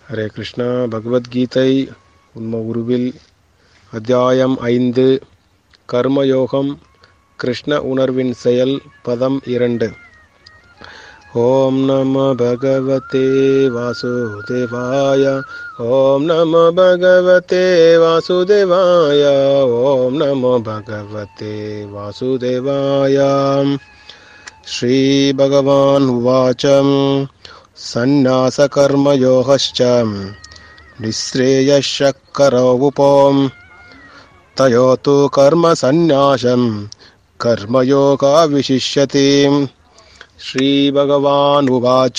ஹரே கிருஷ்ணா பகவத்கீதை உண்ம உருவில் அத்தியாயம் ஐந்து கர்மயோகம் கிருஷ்ண உணர்வின் செயல் பதம் இரண்டு ஓம் நம பகவதே வாசுதேவாய ஓம் நம பகவதே வாசுதேவாய ஓம் நம பகவதே வாசுதேவாய श्रीभगवान् उवाच सन्न्यासकर्मयोगश्च निःश्रेयशक्करो उपोम् तयो तु कर्मसन्न्यासं कर्मयोगा विशिष्यते श्रीभगवान् उवाच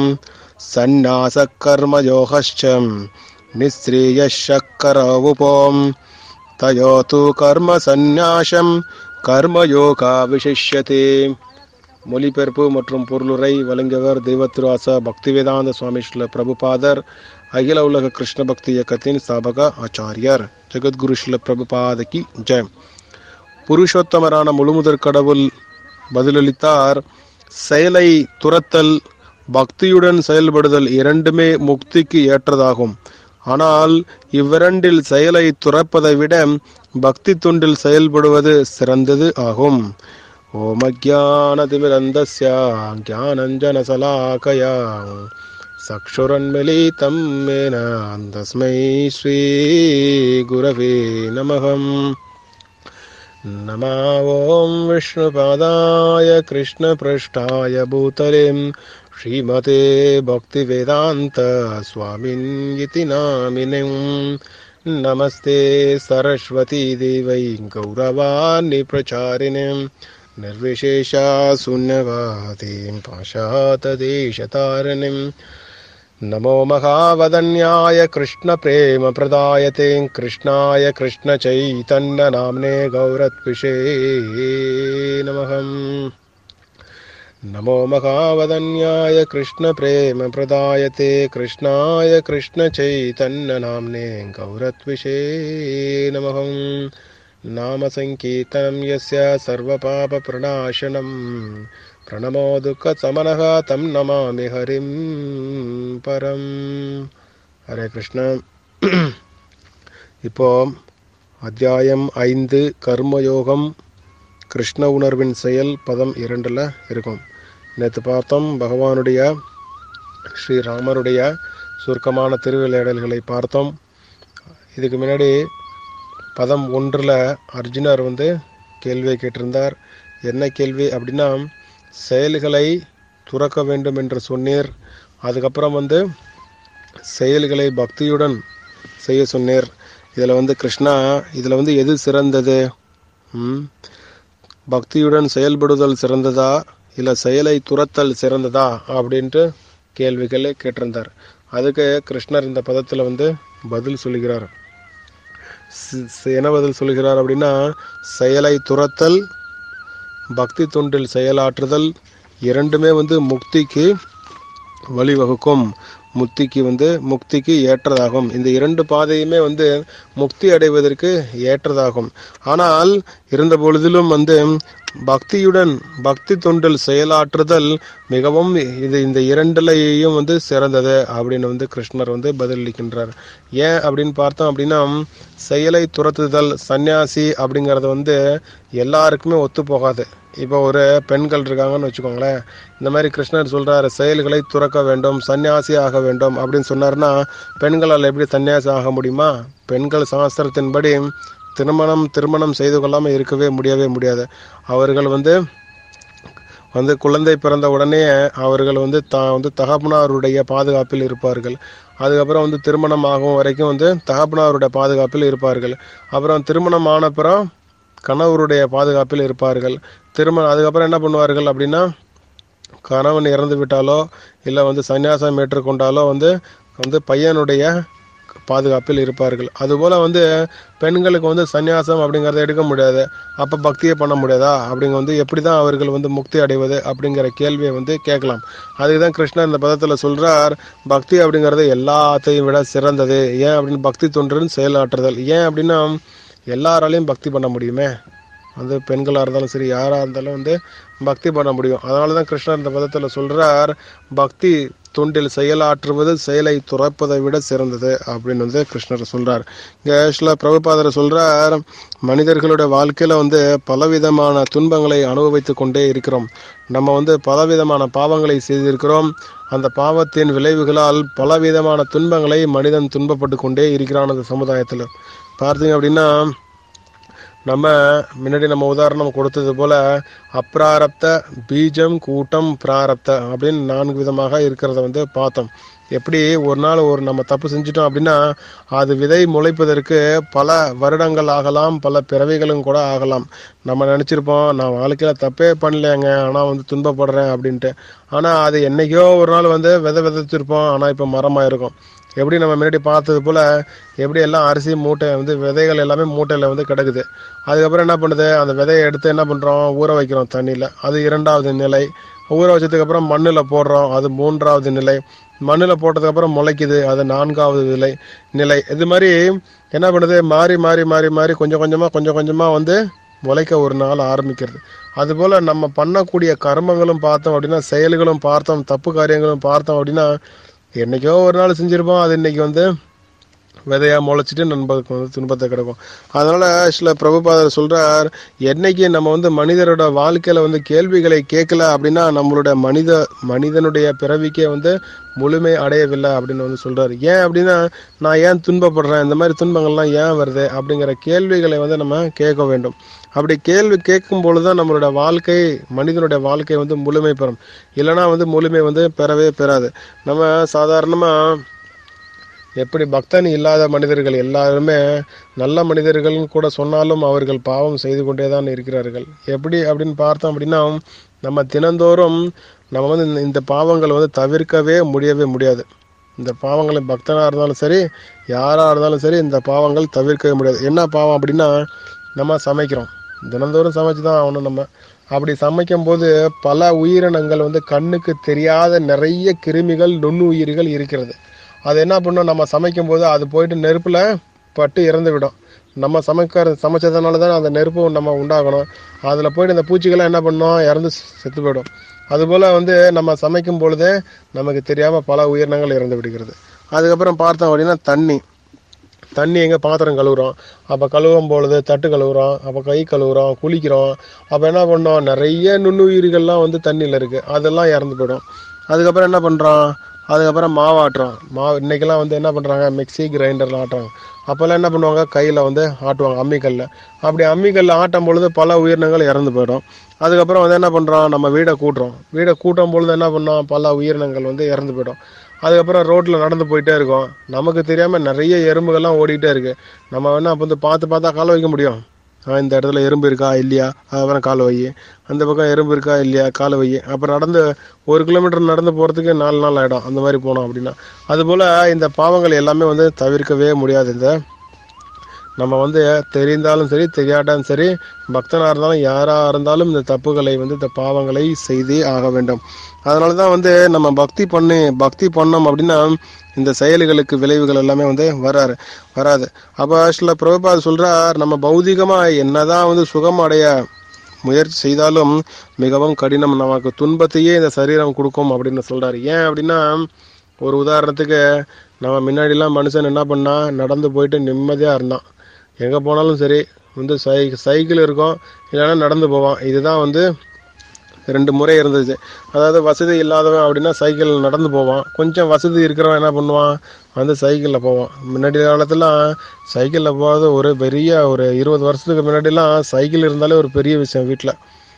सन्न्यासकर्मयोगश्च निःश्रेयशक्करो उपोम् तयो तु कर्मसन्न्यासं कर्मयोगा विशिष्यते மொழிபெயர்ப்பு மற்றும் பொருளுரை வழங்கியவர் தெய்வத்திருவாச பக்திவேதாந்த சுவாமி ஸ்ரீல பிரபுபாதர் அகில உலக கிருஷ்ண பக்தி இயக்கத்தின் ஸ்தாபக ஆச்சாரியர் ஜெகத்குரு ஸ்ரீல பிரபுபாதகி ஜெய் புருஷோத்தமரான முழுமுதற் கடவுள் பதிலளித்தார் செயலை துரத்தல் பக்தியுடன் செயல்படுதல் இரண்டுமே முக்திக்கு ஏற்றதாகும் ஆனால் இவ்விரண்டில் செயலை துறப்பதை விட பக்தி தொண்டில் செயல்படுவது சிறந்தது ஆகும் ओमज्ञानतिमिरन्दस्य ज्ञानञ्जनशलाकया चक्षुरन्मिलितं येन तस्मै श्रीगुरवे नमः नमा ॐ विष्णुपादाय कृष्णपृष्ठाय भूतलिं श्रीमते भक्तिवेदान्त स्वामिन् इति नामिनिम् नमस्ते सरस्वती देवै गौरवाणि प्रचारिणीम् निर्विशेषा शून्यवादीं पाशातदेशतारिणीं नमो महावदन्याय कृष्णप्रेमप्रदायते कृष्णाय कृष्णचैतन्यनाम्ने गौरत्विषे नमः नमो महावदन्याय कृष्णप्रेमप्रदायते कृष्णाय कृष्णचैतन्यनाम्ने गौरत्विषे नमः नामसङ्कीर्तनं यस्य सर्वपापप्रणाशनं प्रणमो दुःखसमनः तं नमामि हरिं பரம் ஹரே கிருஷ்ணா இப்போ அத்தியாயம் ஐந்து கர்மயோகம் கிருஷ்ண உணர்வின் செயல் பதம் இரண்டில் இருக்கும் நேற்று பார்த்தோம் பகவானுடைய ஸ்ரீராமருடைய சுருக்கமான திருவிளையாடல்களை பார்த்தோம் இதுக்கு முன்னாடி பதம் ஒன்றில் அர்ஜுனர் வந்து கேள்வியை கேட்டிருந்தார் என்ன கேள்வி அப்படின்னா செயல்களை துறக்க வேண்டும் என்று சொன்னீர் அதுக்கப்புறம் வந்து செயல்களை பக்தியுடன் செய்ய சொன்னீர் இதில் வந்து கிருஷ்ணா இதில் வந்து எது சிறந்தது பக்தியுடன் செயல்படுதல் சிறந்ததா இல்லை செயலை துரத்தல் சிறந்ததா அப்படின்ட்டு கேள்விகளை கேட்டிருந்தார் அதுக்கு கிருஷ்ணர் இந்த பதத்தில் வந்து பதில் சொல்கிறார் என்ன பதில் சொல்கிறார் அப்படின்னா செயலை துரத்தல் பக்தி தொண்டில் செயலாற்றுதல் இரண்டுமே வந்து முக்திக்கு வழிவகுக்கும் முக்திக்கு வந்து முக்திக்கு ஏற்றதாகும் இந்த இரண்டு பாதையுமே வந்து முக்தி அடைவதற்கு ஏற்றதாகும் ஆனால் இருந்த பொழுதிலும் வந்து பக்தியுடன் பக்தி தொண்டில் செயலாற்றுதல் மிகவும் இது இந்த இரண்டுலையும் வந்து சிறந்தது அப்படின்னு வந்து கிருஷ்ணர் வந்து பதிலளிக்கின்றார் ஏன் அப்படின்னு பார்த்தோம் அப்படின்னா செயலை துரத்துதல் சன்னியாசி அப்படிங்கிறது வந்து எல்லாருக்குமே ஒத்து போகாது இப்போ ஒரு பெண்கள் இருக்காங்கன்னு வச்சுக்கோங்களேன் இந்த மாதிரி கிருஷ்ணர் சொல்றாரு செயல்களை துறக்க வேண்டும் சன்னியாசி ஆக வேண்டும் அப்படின்னு சொன்னார்னா பெண்களால் எப்படி சன்னியாசி ஆக முடியுமா பெண்கள் சாஸ்திரத்தின்படி திருமணம் திருமணம் செய்து கொள்ளாமல் இருக்கவே முடியவே முடியாது அவர்கள் வந்து வந்து குழந்தை பிறந்த உடனே அவர்கள் வந்து த வந்து தகப்பனாருடைய பாதுகாப்பில் இருப்பார்கள் அதுக்கப்புறம் வந்து திருமணம் ஆகும் வரைக்கும் வந்து தகப்பனாருடைய பாதுகாப்பில் இருப்பார்கள் அப்புறம் திருமணம் ஆனப்புறம் கணவருடைய பாதுகாப்பில் இருப்பார்கள் திருமணம் அதுக்கப்புறம் என்ன பண்ணுவார்கள் அப்படின்னா கணவன் இறந்து விட்டாலோ இல்லை வந்து சன்னியாசம் ஏற்றுக்கொண்டாலோ வந்து வந்து பையனுடைய பாதுகாப்பில் இருப்பார்கள் அதுபோல் வந்து பெண்களுக்கு வந்து சன்னியாசம் அப்படிங்கிறத எடுக்க முடியாது அப்போ பக்தியை பண்ண முடியாதா அப்படிங்க வந்து எப்படி தான் அவர்கள் வந்து முக்தி அடைவது அப்படிங்கிற கேள்வியை வந்து கேட்கலாம் அதுக்கு தான் கிருஷ்ணர் இந்த பதத்தில் சொல்கிறார் பக்தி அப்படிங்கிறது எல்லாத்தையும் விட சிறந்தது ஏன் அப்படின்னு பக்தி தொன்றுன்னு செயலாற்றுதல் ஏன் அப்படின்னா எல்லாராலையும் பக்தி பண்ண முடியுமே வந்து பெண்களாக இருந்தாலும் சரி யாராக இருந்தாலும் வந்து பக்தி பண்ண முடியும் அதனால தான் கிருஷ்ணர் இந்த பதத்தில் சொல்கிறார் பக்தி தொண்டில் செயலாற்றுவது செயலை துறப்பதை விட சிறந்தது அப்படின்னு வந்து கிருஷ்ணர் சொல்றார் இங்க சில பிரபுபாதர் சொல்றார் மனிதர்களுடைய வாழ்க்கையில வந்து பலவிதமான துன்பங்களை அனுபவித்து கொண்டே இருக்கிறோம் நம்ம வந்து பலவிதமான பாவங்களை செய்திருக்கிறோம் அந்த பாவத்தின் விளைவுகளால் பலவிதமான துன்பங்களை மனிதன் துன்பப்பட்டு கொண்டே இருக்கிறான் அந்த சமுதாயத்தில் பார்த்தீங்க அப்படின்னா நம்ம முன்னாடி நம்ம உதாரணம் கொடுத்தது போல அப்ராரப்த பீஜம் கூட்டம் பிராரப்த அப்படின்னு நான்கு விதமாக இருக்கிறத வந்து பார்த்தோம் எப்படி ஒரு நாள் ஒரு நம்ம தப்பு செஞ்சிட்டோம் அப்படின்னா அது விதை முளைப்பதற்கு பல வருடங்கள் ஆகலாம் பல பிறவைகளும் கூட ஆகலாம் நம்ம நினச்சிருப்போம் நான் வாழ்க்கையில் தப்பே பண்ணலைங்க ஆனால் வந்து துன்பப்படுறேன் அப்படின்ட்டு ஆனால் அது என்னைக்கோ ஒரு நாள் வந்து விதை விதைச்சிருப்போம் ஆனால் இப்போ மரமாக இருக்கும் எப்படி நம்ம முன்னாடி பார்த்தது போல் எப்படி எல்லாம் அரிசி மூட்டை வந்து விதைகள் எல்லாமே மூட்டையில் வந்து கிடக்குது அதுக்கப்புறம் என்ன பண்ணுது அந்த விதையை எடுத்து என்ன பண்ணுறோம் ஊற வைக்கிறோம் தண்ணியில் அது இரண்டாவது நிலை ஊற வச்சதுக்கப்புறம் மண்ணில் போடுறோம் அது மூன்றாவது நிலை மண்ணில் போட்டதுக்கப்புறம் முளைக்குது அது நான்காவது நிலை நிலை இது மாதிரி என்ன பண்ணுது மாறி மாறி மாறி மாறி கொஞ்சம் கொஞ்சமாக கொஞ்சம் கொஞ்சமாக வந்து முளைக்க ஒரு நாள் ஆரம்பிக்கிறது அதுபோல் நம்ம பண்ணக்கூடிய கர்மங்களும் பார்த்தோம் அப்படின்னா செயல்களும் பார்த்தோம் தப்பு காரியங்களும் பார்த்தோம் அப்படின்னா என்னைக்கோ ஒரு நாள் செஞ்சிருப்போம் அது இன்னைக்கு வந்து விதையா முளைச்சிட்டு நண்பருக்கு வந்து துன்பத்தை கிடக்கும் அதனால சில பிரபுபாதர் சொல்றார் என்னைக்கு நம்ம வந்து மனிதரோட வாழ்க்கையில வந்து கேள்விகளை கேட்கல அப்படின்னா நம்மளோட மனித மனிதனுடைய பிறவிக்கே வந்து முழுமை அடையவில்லை அப்படின்னு வந்து சொல்றாரு ஏன் அப்படின்னா நான் ஏன் துன்பப்படுறேன் இந்த மாதிரி துன்பங்கள்லாம் ஏன் வருது அப்படிங்கிற கேள்விகளை வந்து நம்ம கேட்க வேண்டும் அப்படி கேள்வி கேட்கும் பொழுதுதான் நம்மளோட வாழ்க்கை மனிதனுடைய வாழ்க்கை வந்து முழுமை பெறும் இல்லைன்னா வந்து முழுமை வந்து பெறவே பெறாது நம்ம சாதாரணமா எப்படி பக்தன் இல்லாத மனிதர்கள் எல்லாருமே நல்ல மனிதர்கள்னு கூட சொன்னாலும் அவர்கள் பாவம் செய்து கொண்டே தான் இருக்கிறார்கள் எப்படி அப்படின்னு பார்த்தோம் அப்படின்னா நம்ம தினந்தோறும் நம்ம வந்து இந்த- இந்த பாவங்கள் வந்து தவிர்க்கவே முடியவே முடியாது இந்த பாவங்களை பக்தனாக இருந்தாலும் சரி யாராக இருந்தாலும் சரி இந்த பாவங்கள் தவிர்க்கவே முடியாது என்ன பாவம் அப்படின்னா நம்ம சமைக்கிறோம் தினந்தோறும் சமைச்சு தான் ஆகணும் நம்ம அப்படி சமைக்கும் போது பல உயிரினங்கள் வந்து கண்ணுக்கு தெரியாத நிறைய கிருமிகள் நுண்ணுயிர்கள் இருக்கிறது அது என்ன பண்ணும் நம்ம சமைக்கும் போது அது போயிட்டு நெருப்பில் பட்டு இறந்து விடும் நம்ம சமைக்கிற சமைச்சதுனால தான் அந்த நெருப்பு நம்ம உண்டாகணும் அதில் போயிட்டு இந்த பூச்சிகள்லாம் என்ன பண்ணோம் இறந்து செத்து போயிடும் அதுபோல் வந்து நம்ம சமைக்கும் பொழுதே நமக்கு தெரியாமல் பல உயிரினங்கள் இறந்து விடுகிறது அதுக்கப்புறம் பார்த்தோம் அப்படின்னா தண்ணி தண்ணி எங்கே பாத்திரம் கழுவுறோம் அப்போ கழுவும் பொழுது தட்டு கழுவுறோம் அப்போ கை கழுவுறோம் குளிக்கிறோம் அப்போ என்ன பண்ணோம் நிறைய நுண்ணுயிர்கள்லாம் வந்து தண்ணியில் இருக்குது அதெல்லாம் இறந்து போயிடும் அதுக்கப்புறம் என்ன பண்ணுறோம் அதுக்கப்புறம் மாவு ஆட்டுறோம் மாவு இன்னைக்கெல்லாம் வந்து என்ன பண்ணுறாங்க மிக்ஸி கிரைண்டரில் ஆட்டுறாங்க அப்போல்லாம் என்ன பண்ணுவாங்க கையில் வந்து ஆட்டுவாங்க அம்மிக்கல்ல அப்படி அம்மிக்கல்ல ஆட்டும் பொழுது பல உயிரினங்கள் இறந்து போயிடும் அதுக்கப்புறம் வந்து என்ன பண்ணுறோம் நம்ம வீடை கூட்டுறோம் வீடை கூட்டும் பொழுது என்ன பண்ணோம் பல உயிரினங்கள் வந்து இறந்து போயிடும் அதுக்கப்புறம் ரோட்டில் நடந்து போயிட்டே இருக்கோம் நமக்கு தெரியாமல் நிறைய எறும்புகள்லாம் ஓடிக்கிட்டே இருக்கு நம்ம வேணா அப்போ வந்து பார்த்து பார்த்தா கால வைக்க முடியும் ஆ, இந்த இடத்துல எறும்பு இருக்கா இல்லையா அப்புறம் காலை வை அந்த பக்கம் எறும்பு இருக்கா இல்லையா காலை வை அப்புறம் நடந்து ஒரு கிலோமீட்டர் நடந்து போகிறதுக்கு நாலு நாள் ஆகிடும் அந்த மாதிரி போனோம் அப்படின்னா அதுபோல் இந்த பாவங்கள் எல்லாமே வந்து தவிர்க்கவே முடியாது இந்த நம்ம வந்து தெரிந்தாலும் சரி தெரியாட்டாலும் சரி பக்தனாக இருந்தாலும் யாராக இருந்தாலும் இந்த தப்புகளை வந்து இந்த பாவங்களை செய்தே ஆக வேண்டும் அதனால தான் வந்து நம்ம பக்தி பண்ணி பக்தி பண்ணோம் அப்படின்னா இந்த செயல்களுக்கு விளைவுகள் எல்லாமே வந்து வராது வராது அப்போ சில பிரபுபாத் சொல்றார் நம்ம பௌதிகமாக என்னதான் வந்து சுகம் அடைய முயற்சி செய்தாலும் மிகவும் கடினம் நமக்கு துன்பத்தையே இந்த சரீரம் கொடுக்கும் அப்படின்னு சொல்றாரு ஏன் அப்படின்னா ஒரு உதாரணத்துக்கு நம்ம முன்னாடிலாம் மனுஷன் என்ன பண்ணா நடந்து போயிட்டு நிம்மதியாக இருந்தான் எங்கே போனாலும் சரி வந்து சை சைக்கிள் இருக்கும் இல்லைன்னா நடந்து போவான் இதுதான் வந்து ரெண்டு முறை இருந்துச்சு அதாவது வசதி இல்லாதவன் அப்படின்னா சைக்கிள் நடந்து போவான் கொஞ்சம் வசதி இருக்கிறவன் என்ன பண்ணுவான் வந்து சைக்கிளில் போவான் முன்னாடி காலத்துலாம் சைக்கிளில் போகிறது ஒரு பெரிய ஒரு இருபது வருஷத்துக்கு முன்னாடிலாம் சைக்கிள் இருந்தாலே ஒரு பெரிய விஷயம் வீட்டில்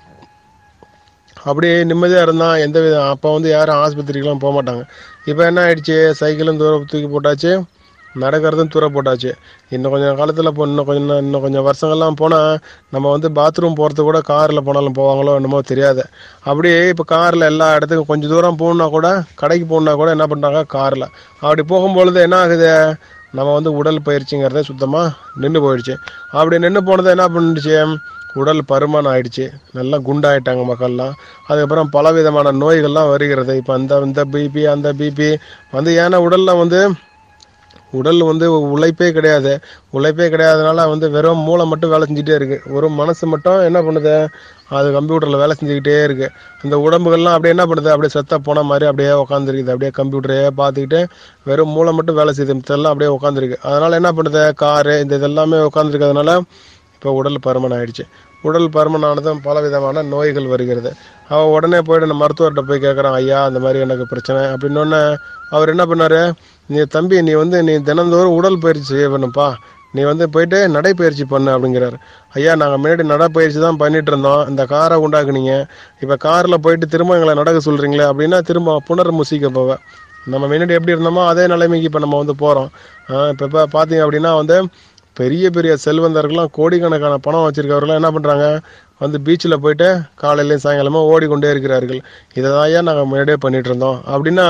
அப்படியே நிம்மதியாக இருந்தான் எந்த வித அப்போ வந்து யாரும் ஆஸ்பத்திரிக்கெலாம் போக மாட்டாங்க இப்போ என்ன ஆயிடுச்சு சைக்கிளும் தூரம் தூக்கி போட்டாச்சு நடக்கிறதும் தூர போட்டாச்சு இன்னும் கொஞ்சம் காலத்தில் இப்போ இன்னும் கொஞ்சம் இன்னும் கொஞ்சம் வருஷங்கள்லாம் போனால் நம்ம வந்து பாத்ரூம் போகிறது கூட காரில் போனாலும் போவாங்களோ என்னமோ தெரியாது அப்படியே இப்போ காரில் எல்லா இடத்துக்கும் கொஞ்சம் தூரம் போகணுன்னா கூட கடைக்கு போகணுன்னா கூட என்ன பண்ணுறாங்க காரில் அப்படி போகும்பொழுது என்ன ஆகுது நம்ம வந்து உடல் பயிற்சிங்கிறதே சுத்தமாக நின்று போயிடுச்சு அப்படி நின்று போனது என்ன பண்ணிடுச்சு உடல் பருமன் ஆயிடுச்சு நல்லா குண்டாயிட்டாங்க மக்கள்லாம் அதுக்கப்புறம் பல விதமான நோய்கள்லாம் வருகிறது இப்போ அந்த இந்த பிபி அந்த பிபி வந்து ஏன்னா உடலில் வந்து உடல் வந்து உழைப்பே கிடையாது உழைப்பே கிடையாதனால வந்து வெறும் மூளை மட்டும் வேலை செஞ்சுட்டே இருக்கு ஒரு மனசு மட்டும் என்ன பண்ணுது அது கம்ப்யூட்டரில் வேலை செஞ்சுக்கிட்டே இருக்கு இந்த உடம்புகள்லாம் அப்படியே என்ன பண்ணுது அப்படியே செத்த போன மாதிரி அப்படியே உட்காந்துருக்குது அப்படியே கம்ப்யூட்டரே பார்த்துக்கிட்டு வெறும் மூளை மட்டும் வேலை செய்யுது மித்தெல்லாம் அப்படியே உட்காந்துருக்கு அதனால என்ன பண்ணுது காரு இந்த இதெல்லாமே உட்காந்துருக்கிறதுனால இப்போ உடல் பருமன் ஆயிடுச்சு உடல் பருமன் ஆனதும் பல விதமான நோய்கள் வருகிறது அவன் உடனே போயிட்டு நம்ம மருத்துவர்கிட்ட போய் கேட்குறான் ஐயா அந்த மாதிரி எனக்கு பிரச்சனை அப்படின்னோடனே அவர் என்ன பண்ணாரு நீ தம்பி நீ வந்து நீ தினந்தோறும் உடல் பயிற்சி செய்ய வேணும்ப்பா நீ வந்து போயிட்டு நடைப்பயிற்சி பண்ணு அப்படிங்கிறாரு ஐயா நாங்கள் முன்னாடி நடைப்பயிற்சி தான் பண்ணிட்டு இருந்தோம் இந்த காரை உண்டாக்குனீங்க இப்போ காரில் போயிட்டு திரும்ப எங்களை நடக்க சொல்கிறீங்களே அப்படின்னா திரும்ப புனர்முசிக்க போவேன் நம்ம முன்னாடி எப்படி இருந்தோமோ அதே நிலைமைக்கு இப்போ நம்ம வந்து போகிறோம் இப்போ இப்போ பார்த்தீங்க அப்படின்னா வந்து பெரிய பெரிய செல்வந்தர்கள்லாம் கோடிக்கணக்கான பணம் வச்சிருக்கவர்கள்லாம் என்ன பண்ணுறாங்க வந்து பீச்சில் போயிட்டு காலையிலையும் சாயங்காலமாக ஓடிக்கொண்டே இருக்கிறார்கள் இதை தான் ஐயா நாங்கள் முன்னாடியே பண்ணிட்டு இருந்தோம் அப்படின்னா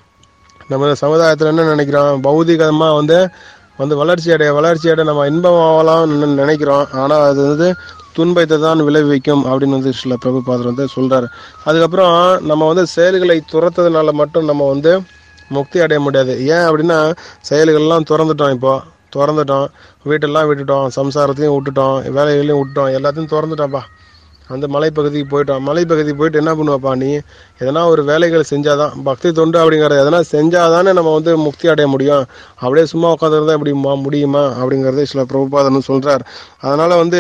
நம்ம சமுதாயத்தில் என்ன நினைக்கிறோம் பௌதிகமாக வந்து வந்து வளர்ச்சி அடைய வளர்ச்சி அடைய நம்ம இன்பம் ஆகலாம்னு நினைக்கிறோம் ஆனால் அது வந்து துன்பத்தை தான் விளைவிக்கும் அப்படின்னு வந்து சில பிரபுபாதர் வந்து சொல்றாரு அதுக்கப்புறம் நம்ம வந்து செயல்களை துரத்ததுனால மட்டும் நம்ம வந்து முக்தி அடைய முடியாது ஏன் அப்படின்னா செயல்கள்லாம் திறந்துட்டோம் இப்போ திறந்துட்டோம் வீட்டெல்லாம் விட்டுட்டோம் சம்சாரத்தையும் விட்டுட்டோம் வேலைகளையும் விட்டுட்டோம் எல்லாத்தையும் திறந்துட்டோம்ப்பா அந்த மலைப்பகுதிக்கு போயிட்டோம் மலைப்பகுதிக்கு போயிட்டு என்ன பண்ணுவாப்பா நீ எதனா ஒரு வேலைகள் செஞ்சாதான் பக்தி தொண்டு அப்படிங்கிறது எதனா செஞ்சாதானே நம்ம வந்து முக்தி அடைய முடியும் அப்படியே சும்மா உட்காந்துருந்தா எப்படி மா- முடியுமா அப்படிங்கிறது சில பிரபுபாதன் சொல்றார் அதனால வந்து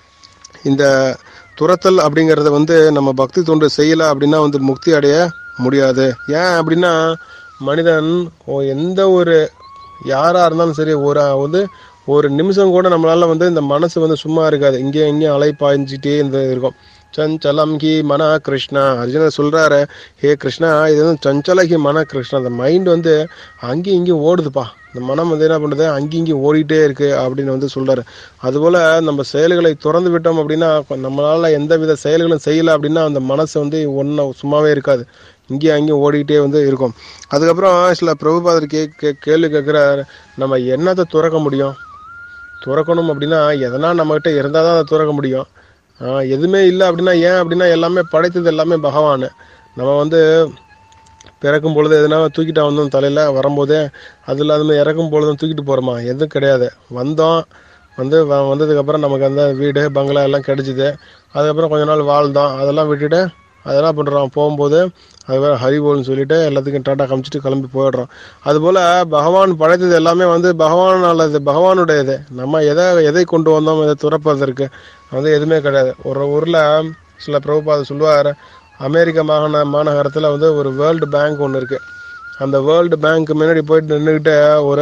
இந்த துரத்தல் அப்படிங்கிறத வந்து நம்ம பக்தி தொண்டு செய்யல அப்படின்னா வந்து முக்தி அடைய முடியாது ஏன் அப்படின்னா மனிதன் ஓ- எந்த ஒரு யாரா இருந்தாலும் சரி ஒரு வந்து ஒரு நிமிஷம் கூட நம்மளால வந்து இந்த மனசு வந்து சும்மா இருக்காது இங்கே இங்கேயும் அலைப்பாய்ஞ்சிட்டே இந்த இருக்கும் சஞ்சலம் ஹி மன கிருஷ்ணா அர்ஜுனர் சொல்றாரு ஹே கிருஷ்ணா இது வந்து சஞ்சல ஹி மன கிருஷ்ணா அந்த மைண்ட் வந்து அங்கேயும் இங்கேயும் ஓடுதுப்பா இந்த மனம் வந்து என்ன பண்ணுது அங்கேயும் இங்கேயும் ஓடிட்டே இருக்கு அப்படின்னு வந்து சொல்றாரு அதுபோல நம்ம செயல்களை திறந்து விட்டோம் அப்படின்னா கொ- நம்மளால எந்த வித செயல்களும் செய்யல அப்படின்னா அந்த மனசு வந்து ஒன்றும் சும்மாவே இருக்காது இங்கேயும் அங்கேயும் ஓடிக்கிட்டே வந்து இருக்கும் அதுக்கப்புறம் சில பிரபுபாதர் கே கே- கேள்வி கேட்குறாரு நம்ம என்னத்தை துறக்க முடியும் துறக்கணும் அப்படின்னா எதனா நம்மகிட்ட இருந்தால் தான் அதை துறக்க முடியும் ஆஹ் எதுவுமே இல்லை அப்படின்னா ஏன் அப்படின்னா எல்லாமே படைத்தது எல்லாமே பகவான் நம்ம வந்து பிறக்கும் பொழுது எதுனா தூக்கிட்டா வந்தோம் தலையில் வரும்போதே அது இல்லாத இறக்கும் பொழுதும் தூக்கிட்டு போகிறோமா எதுவும் கிடையாது வந்தோம் வந்து வ- வந்ததுக்கப்புறம் நமக்கு அந்த வீடு பங்களா எல்லாம் கிடைச்சிது அதுக்கப்புறம் கொஞ்ச நாள் வாழ்ந்தோம் அதெல்லாம் விட்டுட்டு அதெல்லாம் பண்ணுறோம் போகும்போது அது வேறு ஹரிபோல்னு சொல்லிட்டு எல்லாத்துக்கும் டாட்டா காமிச்சிட்டு கிளம்பி போயிடுறோம் அதுபோல் பகவான் படைத்தது எல்லாமே வந்து பகவானால் இது பகவானுடையது நம்ம எதை எதை கொண்டு வந்தோம் இதை துறப்பதற்கு வந்து எதுவுமே கிடையாது ஒரு ஊரில் சில பிரபுபாத சொல்லுவார் அமெரிக்க மாகாண மாநகரத்தில் வந்து ஒரு வேர்ல்டு பேங்க் ஒன்று இருக்குது அந்த வேர்ல்டு பேங்க் முன்னாடி போயிட்டு நின்றுக்கிட்டு ஒரு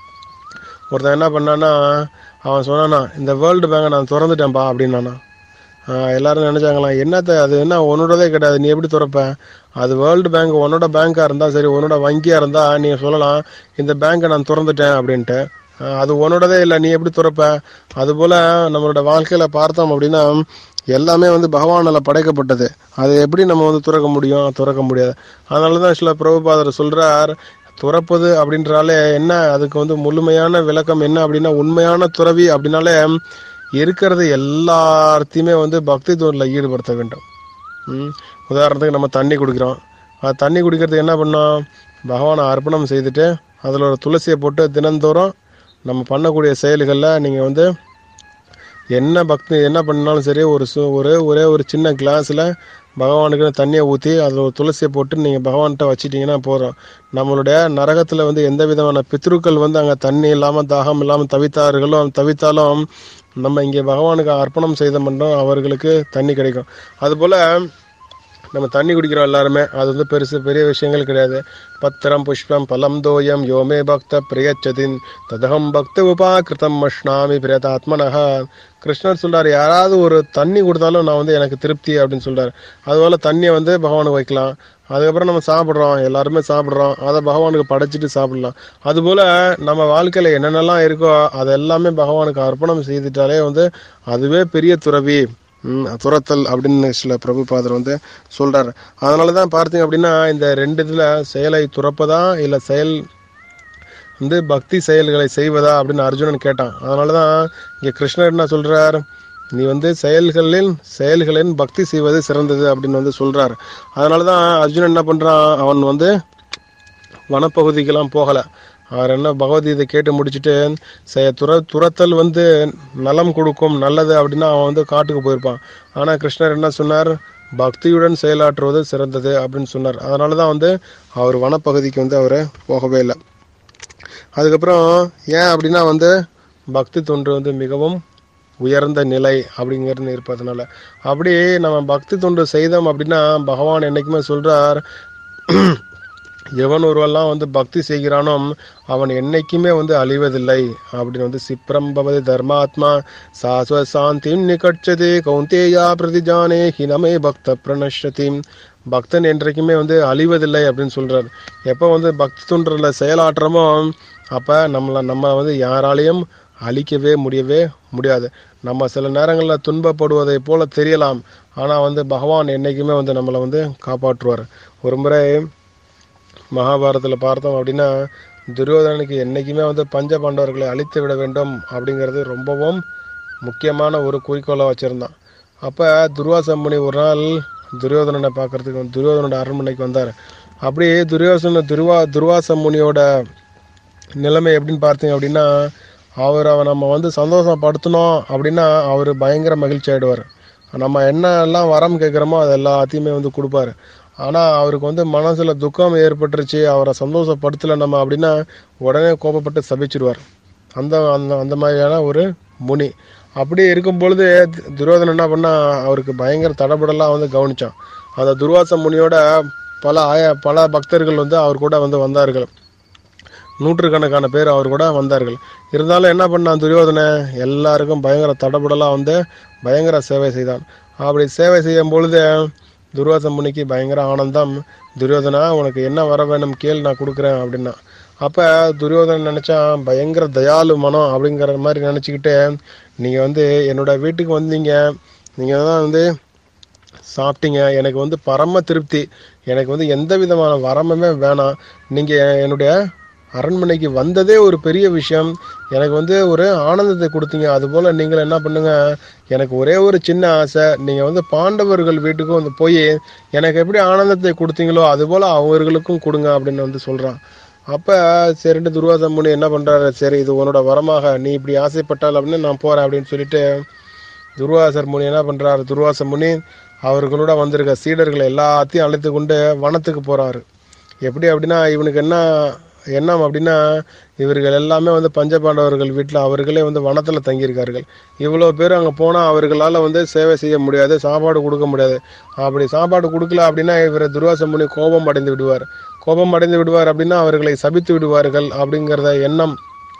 ஒருத்தன் என்ன பண்ணான்னா அவன் சொன்னானா இந்த வேர்ல்டு பேங்கை நான் திறந்துட்டேன்ப்பா அப்படின்னானா ஆஹ் எல்லாரும் நினைச்சாங்களாம் என்னத்த அது என்ன உன்னோடதே கிடையாது நீ எப்படி திறப்ப அது வேர்ல்டு பேங்க் உன்னோட பேங்காக இருந்தால் சரி உன்னோட வங்கியாக இருந்தால் நீ சொல்லலாம் இந்த பேங்கை நான் திறந்துட்டேன் அப்படின்ட்டு ஆஹ் அது உன்னோடதே இல்லை நீ எப்படி திறப்ப அதுபோல் நம்மளோட வாழ்க்கையில் பார்த்தோம் அப்படின்னா எல்லாமே வந்து பகவானால் படைக்கப்பட்டது அதை எப்படி நம்ம வந்து துறக்க முடியும் துறக்க முடியாது அதனால தான் சில பிரபுபாதர் சொல்றார் துறப்பது அப்படின்றாலே என்ன அதுக்கு வந்து முழுமையான விளக்கம் என்ன அப்படின்னா உண்மையான துறவி அப்படின்னாலே இருக்கிறது எல்லாத்தையுமே வந்து பக்தி தூரில் ஈடுபடுத்த வேண்டும் ம். உதாரணத்துக்கு நம்ம தண்ணி குடிக்கிறோம் அது தண்ணி குடிக்கிறதுக்கு என்ன பண்ணோம் பகவானை அர்ப்பணம் செய்துட்டு அதில் ஒரு துளசியை போட்டு தினந்தோறும் நம்ம பண்ணக்கூடிய செயல்களில் நீங்கள் வந்து என்ன பக்தி என்ன பண்ணாலும் சரி ஒரு சு ஒரு ஒரே ஒரு சின்ன கிளாஸில் பகவானுக்கு தண்ணியை ஊற்றி அதில் ஒரு துளசியை போட்டு நீங்கள் பகவான்கிட்ட வச்சிட்டிங்கன்னா போதும் நம்மளுடைய நரகத்தில் வந்து எந்த விதமான பித்ருக்கள் வந்து அங்கே தண்ணி இல்லாமல் தாகம் இல்லாமல் தவித்தார்களோ தவித்தாலும் நம்ம இங்கே பகவானுக்கு அர்ப்பணம் செய்த மட்டும் அவர்களுக்கு தண்ணி கிடைக்கும் அதுபோல் நம்ம தண்ணி குடிக்கிறோம் எல்லாருமே அது வந்து பெருசு பெரிய விஷயங்கள் கிடையாது பத்திரம் புஷ்பம் பலம் தோயம் யோமே பக்த பிரியச்சதின் ததகம் பக்த உபாகிருதம் மஷ்ணாமி பிரியதாத்மனஹ கிருஷ்ணர் சொல்றாரு யாராவது ஒரு தண்ணி கொடுத்தாலும் நான் வந்து எனக்கு திருப்தி அப்படின்னு சொல்றாரு அதுபோல தண்ணியை வந்து பகவானுக்கு வைக்கலாம் அதுக்கப்புறம் நம்ம சாப்பிட்றோம் எல்லாருமே சாப்பிட்றோம் அதை பகவானுக்கு படைச்சிட்டு சாப்பிடலாம் அதுபோல நம்ம வாழ்க்கையில என்னென்னலாம் இருக்கோ அது எல்லாமே பகவானுக்கு அர்ப்பணம் செய்துட்டாலே வந்து அதுவே பெரிய துறவி ம், துரத்தல் அப்படின்னு சில பிரபுபாதர் வந்து சொல்றாரு அதனால தான் பார்த்தீங்க அப்படின்னா இந்த ரெண்டு இதில் செயலை துறப்பதா இல்லை செயல் வந்து பக்தி செயல்களை செய்வதா அப்படின்னு அர்ஜுனன் கேட்டான் அதனால தான் இங்கே கிருஷ்ணர் என்ன சொல்றார் நீ வந்து செயல்களில் செயல்களின் பக்தி செய்வது சிறந்தது அப்படின்னு வந்து சொல்றார் அதனால தான் அர்ஜுனன் என்ன பண்றான் அவன் வந்து வனப்பகுதிக்கெல்லாம் போகலை அவர் என்ன பகவத்கீதை கேட்டு முடிச்சுட்டு செய துர துரத்தல் வந்து நலம் கொடுக்கும் நல்லது அப்படின்னா அவன் வந்து காட்டுக்கு போயிருப்பான் ஆனால் கிருஷ்ணர் என்ன சொன்னார் பக்தியுடன் செயலாற்றுவது சிறந்தது அப்படின்னு சொன்னார் அதனால தான் வந்து அவர் வனப்பகுதிக்கு வந்து அவர் போகவே இல்லை அதுக்கப்புறம் ஏன் அப்படின்னா வந்து பக்தி தொண்டு வந்து மிகவும் உயர்ந்த நிலை அப்படிங்கிறது இருப்பதனால அப்படி நம்ம பக்தி தொண்டு செய்தோம் அப்படின்னா பகவான் என்னைக்குமே சொல்றார் எவன் ஒருவெல்லாம் வந்து பக்தி செய்கிறானோ அவன் என்னைக்குமே வந்து அழிவதில்லை அப்படின்னு வந்து சிப்ரம்பவது தர்மாத்மா சாஸ்வ சாந்திம் நிகட்சதே கௌந்தேயா பிரதிஜானே ஹினமே பக்த பிரணஷதி பக்தன் என்றைக்குமே வந்து அழிவதில்லை அப்படின்னு சொல்றார் எப்போ வந்து பக்தி தொண்டுல செயலாற்றுறமோ அப்ப நம்மளை நம்ம வந்து யாராலையும் அழிக்கவே முடியவே முடியாது நம்ம சில நேரங்களில் துன்பப்படுவதை போல தெரியலாம் ஆனால் வந்து பகவான் என்னைக்குமே வந்து நம்மளை வந்து காப்பாற்றுவார் ஒரு முறை மகாபாரதத்தில் பார்த்தோம் அப்படின்னா துரியோதனனுக்கு என்றைக்குமே வந்து பஞ்ச பாண்டவர்களை அழித்து விட வேண்டும் அப்படிங்கிறது ரொம்பவும் முக்கியமான ஒரு குறிக்கோளை வச்சுருந்தான் அப்போ துர்வாச முனி ஒரு நாள் துரியோதனனை பார்க்கறதுக்கு வந்து துரியோதனோட அரண்மனைக்கு வந்தார் அப்படி துரியோசன துருவா துர்வாச முனியோட நிலைமை எப்படின்னு பார்த்தீங்க அப்படின்னா அவர் அவ நம்ம வந்து சந்தோஷப்படுத்தணும் அப்படின்னா அவர் பயங்கர மகிழ்ச்சி ஆயிடுவார் நம்ம என்ன எல்லாம் வரம் கேட்குறோமோ அது எல்லாத்தையுமே வந்து கொடுப்பாரு ஆனால் அவருக்கு வந்து மனசில் துக்கம் ஏற்பட்டுருச்சு அவரை சந்தோஷப்படுத்தலை நம்ம அப்படின்னா உடனே கோபப்பட்டு சபிச்சிடுவார் அந்த அந்த அந்த மாதிரியான ஒரு முனி அப்படி இருக்கும் பொழுது து- துரியோதனன் என்ன பண்ணா அவருக்கு பயங்கர தடபடலாம் வந்து கவனிச்சான் அந்த துர்வாச முனியோட பல ஆய பல பக்தர்கள் வந்து அவர் கூட வந்து வந்தார்கள் நூற்றுக்கணக்கான பேர் அவர் கூட வந்தார்கள் இருந்தாலும் என்ன பண்ணான் துரியோதனை எல்லாருக்கும் பயங்கர தடபுடலாக வந்து பயங்கர சேவை செய்தான் அப்படி சேவை செய்யும் பொழுது துர்வாச முனிக்கு பயங்கர ஆனந்தம் துரியோதனா உனக்கு என்ன வர வேணும் கேள் நான் கொடுக்குறேன் அப்படின்னா அப்போ துரியோதனன் நினச்சான் பயங்கர தயாளு மனம் அப்படிங்கிற மாதிரி நினச்சிக்கிட்டு நீங்கள் வந்து என்னோட வீட்டுக்கு வந்தீங்க நீங்கள் தான் வந்து சாப்பிட்டீங்க எனக்கு வந்து பரம திருப்தி எனக்கு வந்து எந்த விதமான வரமுமே வேணாம் நீங்கள் என்னுடைய அரண்மனைக்கு வந்ததே ஒரு பெரிய விஷயம் எனக்கு வந்து ஒரு ஆனந்தத்தை கொடுத்தீங்க அதுபோல் நீங்கள் என்ன பண்ணுங்க எனக்கு ஒரே ஒரு சின்ன ஆசை நீங்கள் வந்து பாண்டவர்கள் வீட்டுக்கும் வந்து போய் எனக்கு எப்படி ஆனந்தத்தை கொடுத்தீங்களோ அதுபோல் அவர்களுக்கும் கொடுங்க அப்படின்னு வந்து சொல்கிறான் அப்போ சரின்ட்டு துர்வாச முனி என்ன பண்ணுறாரு சரி இது உன்னோட வரமாக நீ இப்படி ஆசைப்பட்டால் அப்படின்னு நான் போகிறேன் அப்படின்னு சொல்லிட்டு துர்வாசர் முனி என்ன பண்றாரு துர்வாச முனி அவர்களோட வந்திருக்க சீடர்கள் எல்லாத்தையும் அழைத்து கொண்டு வனத்துக்கு போறாரு எப்படி அப்படின்னா இவனுக்கு என்ன எண்ணம் அப்படின்னா இவர்கள் எல்லாமே வந்து பஞ்சபாண்டவர்கள் வீட்டில் அவர்களே வந்து வனத்தில் தங்கியிருக்கார்கள் இவ்வளோ பேர் அங்கே போனால் அவர்களால் வந்து சேவை செய்ய முடியாது சாப்பாடு கொடுக்க முடியாது அப்படி சாப்பாடு கொடுக்கல அப்படின்னா இவர் துர்வாச முனி கோபம் அடைந்து விடுவார் கோபம் அடைந்து விடுவார் அப்படின்னா அவர்களை சபித்து விடுவார்கள் அப்படிங்கிறத எண்ணம்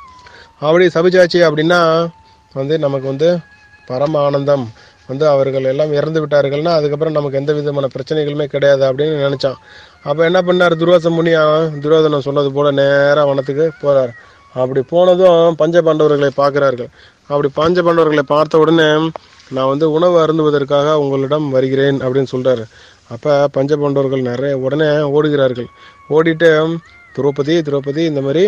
அப்படி சபிச்சாச்சு அப்படின்னா வந்து நமக்கு வந்து பரம ஆனந்தம் வந்து அவர்கள் எல்லாம் இறந்து விட்டார்கள்னா அதுக்கப்புறம் நமக்கு எந்த விதமான பிரச்சனைகளுமே கிடையாது அப்படின்னு நினைச்சான் அப்போ என்ன பண்ணார் துர்வாச முனியா துரோதனம் சொன்னது போல நேராக வனத்துக்கு போறார் அப்படி போனதும் பஞ்ச பாண்டவர்களை பார்க்கிறார்கள் அப்படி பஞ்ச பாண்டவர்களை பார்த்த உடனே நான் வந்து உணவு அருந்துவதற்காக உங்களிடம் வருகிறேன் அப்படின்னு சொல்றாரு அப்போ பஞ்ச பாண்டவர்கள் நிறைய உடனே ஓடுகிறார்கள் ஓடிட்டு திரௌபதி திரௌபதி இந்த மாதிரி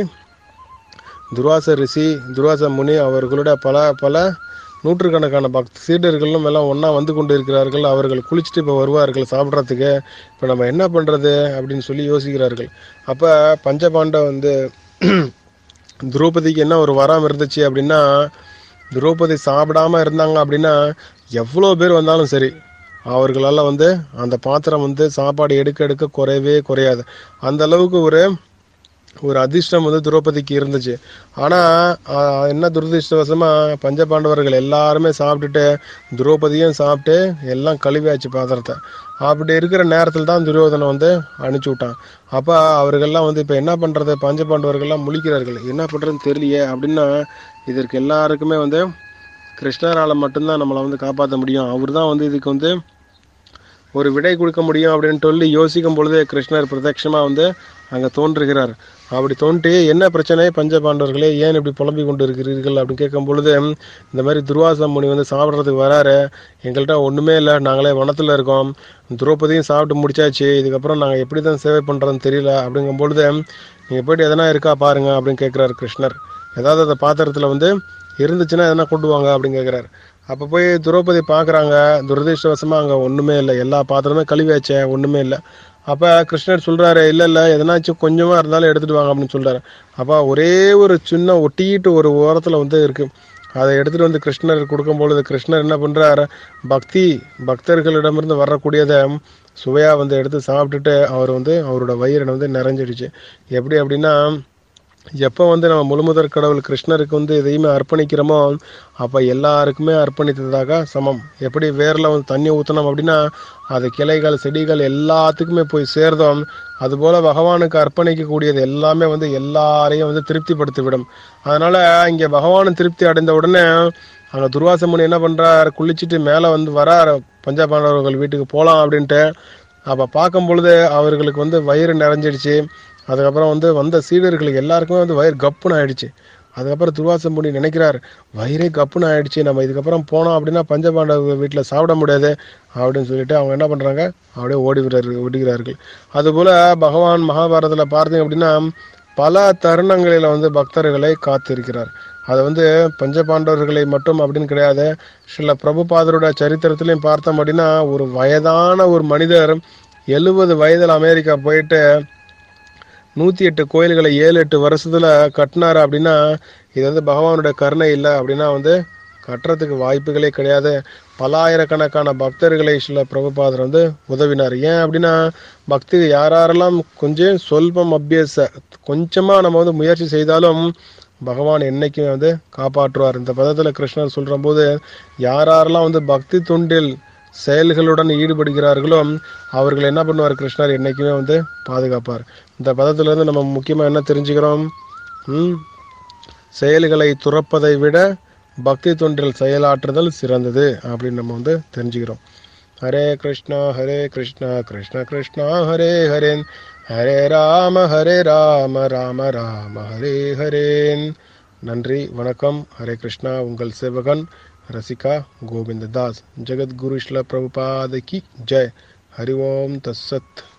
துர்வாச ரிஷி துர்வாச முனி அவர்களோட பல பல நூற்றுக்கணக்கான பக்த சீடர்களும் எல்லாம் ஒன்றா வந்து கொண்டு இருக்கிறார்கள் அவர்கள் குளிச்சுட்டு இப்போ வருவார்கள் சாப்பிட்றதுக்கு இப்போ நம்ம என்ன பண்ணுறது அப்படின்னு சொல்லி யோசிக்கிறார்கள் அப்போ பஞ்சபாண்ட வந்து திரௌபதிக்கு என்ன ஒரு வரம் இருந்துச்சு அப்படின்னா திரௌபதி சாப்பிடாம இருந்தாங்க அப்படின்னா எவ்வளோ பேர் வந்தாலும் சரி அவர்களால் வந்து அந்த பாத்திரம் வந்து சாப்பாடு எடுக்க எடுக்க குறையவே குறையாது அந்த அளவுக்கு ஒரு ஒரு அதிர்ஷ்டம் வந்து திரௌபதிக்கு இருந்துச்சு ஆனா ஆஹ், என்ன துரதிர்ஷ்டவசமா பஞ்சபாண்டவர்கள் எல்லாருமே சாப்பிட்டுட்டு திரௌபதியும் சாப்பிட்டு எல்லாம் கழுவியாச்சு பாத்திரத்தை அப்படி இருக்கிற நேரத்தில் தான் துரியோதனை வந்து அனுப்பிச்சு விட்டான் அப்போ அவர்கள்லாம் வந்து இப்போ என்ன பண்ணுறது பஞ்சபாண்டவர்கள்லாம் முழிக்கிறார்கள் என்ன பண்ணுறதுன்னு தெரியலையே அப்படின்னா இதற்கு எல்லாருக்குமே வந்து கிருஷ்ணரால் மட்டும்தான் நம்மளை வந்து காப்பாற்ற முடியும் அவர் தான் வந்து இதுக்கு வந்து ஒரு விடை கொடுக்க முடியும் அப்படின்னு சொல்லி யோசிக்கும் பொழுது கிருஷ்ணர் பிரத்யட்சமா வந்து அங்க தோன்றுகிறார் அப்படி தோன்றி என்ன பிரச்சனை பஞ்ச பாண்டவர்களே ஏன் இப்படி புலம்பிக் கொண்டு இருக்கிறீர்கள் அப்படின்னு கேட்கும் பொழுது இந்த மாதிரி துர்வாச முனி வந்து சாப்பிட்றதுக்கு வராரு எங்கள்கிட்ட ஒண்ணுமே இல்லை நாங்களே வனத்துல இருக்கோம் திரௌபதியும் சாப்பிட்டு முடிச்சாச்சு இதுக்கப்புறம் நாங்கள் எப்படி தான் சேவை பண்றோம்னு தெரியல அப்படிங்கும் பொழுது நீங்க போயிட்டு எதனா இருக்கா பாருங்க அப்படின்னு கேட்கிறாரு கிருஷ்ணர் ஏதாவது அந்த பாத்திரத்துல வந்து இருந்துச்சுன்னா எதனா கொண்டு வாங்க அப்படின்னு கேட்குறாரு அப்போ போய் திரௌபதி பார்க்குறாங்க துரதிர்ஷ்டவசமாக அங்கே ஒன்றுமே இல்லை எல்லா பாத்திரமே கழுவியாச்சே ஒன்றுமே இல்லை அப்ப கிருஷ்ணர் சொல்றாரு இல்ல இல்ல எதனாச்சும் கொஞ்சமா இருந்தாலும் எடுத்துட்டு வாங்க அப்படின்னு சொல்றாரு அப்ப ஒரே ஒரு சின்ன ஒட்டிட்டு ஒரு ஓரத்துல வந்து இருக்கு அதை எடுத்துட்டு வந்து கிருஷ்ணர் கொடுக்கும் பொழுது கிருஷ்ணர் என்ன பண்றாரு பக்தி பக்தர்களிடமிருந்து வரக்கூடியதை சுவையா வந்து எடுத்து சாப்பிட்டுட்டு அவர் வந்து அவரோட வயிறு வந்து நிறைஞ்சிடுச்சு எப்படி அப்படின்னா எப்போ வந்து நம்ம முழுமுதற் கடவுள் கிருஷ்ணருக்கு வந்து எதையுமே அர்ப்பணிக்கிறோமோ அப்போ எல்லாருக்குமே அர்ப்பணித்ததாக சமம் எப்படி வேரில் வந்து தண்ணி ஊற்றினோம் அப்படின்னா அது கிளைகள் செடிகள் எல்லாத்துக்குமே போய் சேர்ந்தோம் அதுபோல பகவானுக்கு அர்ப்பணிக்கக்கூடியது எல்லாமே வந்து எல்லாரையும் வந்து திருப்திப்படுத்தி விடும் அதனால இங்கே பகவான் திருப்தி அடைந்த உடனே அங்கே துர்வாச முனி என்ன பண்ணுறார் குளிச்சுட்டு மேலே வந்து வரார் பஞ்சபாண்டவர்கள் வீட்டுக்கு போகலாம் அப்படின்ட்டு அப்போ பார்க்கும் பொழுது அவர்களுக்கு வந்து வயிறு நிறைஞ்சிடுச்சு அதுக்கப்புறம் வந்து வந்த சீடர்களுக்கு எல்லாருக்குமே வந்து வயிறு கப்புன்னு ஆயிடுச்சு அதுக்கப்புறம் துர்வாச முனி நினைக்கிறார் வயிறே கப்புன்னு ஆயிடுச்சு நம்ம இதுக்கப்புறம் போனோம் அப்படின்னா பஞ்சபாண்டவ வீட்டில் சாப்பிட முடியாது அப்படின்னு சொல்லிட்டு அவங்க என்ன பண்ணுறாங்க அப்படியே ஓடி விடுறாரு விடுகிறார்கள் அதுபோல் பகவான் மகாபாரதத்தில் பார்த்தீங்க அப்படின்னா பல தருணங்களில் வந்து பக்தர்களை காத்திருக்கிறார் அது வந்து பஞ்சபாண்டவர்களை மட்டும் அப்படின்னு கிடையாது சில பிரபுபாதரோட சரித்திரத்திலையும் பார்த்தோம் அப்படின்னா ஒரு வயதான ஒரு மனிதர் எழுபது வயதில் அமெரிக்கா போயிட்டு நூற்றி எட்டு கோயில்களை ஏழு எட்டு வருஷத்தில் கட்டினார் அப்படின்னா இது வந்து பகவானுடைய கருணை இல்லை அப்படின்னா வந்து கட்டுறதுக்கு வாய்ப்புகளே கிடையாது பலாயிரக்கணக்கான பக்தர்களை சில பிரபுபாதர் வந்து உதவினார் ஏன் அப்படின்னா பக்தி யாரெல்லாம் கொஞ்சம் சொல்பம் அபியச கொஞ்சமாக நம்ம வந்து முயற்சி செய்தாலும் பகவான் என்னைக்குமே வந்து காப்பாற்றுவார் இந்த பதத்தில் கிருஷ்ணர் சொல்கிற போது யாரெல்லாம் வந்து பக்தி தொண்டில் செயல்களுடன் ஈடுபடுகிறார்களோ அவர்கள் என்ன பண்ணுவார் கிருஷ்ணர் என்னைக்குமே வந்து பாதுகாப்பார் இந்த பதத்திலிருந்து நம்ம முக்கியமாக என்ன தெரிஞ்சுக்கிறோம் ம், செயல்களை துறப்பதை விட பக்தி தொண்டில் செயலாற்றுதல் சிறந்தது அப்படின்னு நம்ம வந்து தெரிஞ்சுக்கிறோம் ஹரே கிருஷ்ணா ஹரே கிருஷ்ணா கிருஷ்ண கிருஷ்ணா ஹரே ஹரேன் ஹரே ராம ஹரே ராம ராம ராம ஹரே ஹரேன் நன்றி வணக்கம் ஹரே கிருஷ்ணா உங்கள் சேவகன் ரசிகா கோவிந்த தாஸ் ஜெகத்குரு ஸ்ல பிரபுபாத கி ஜெய் ஹரி ஓம் தஸ்ஸத்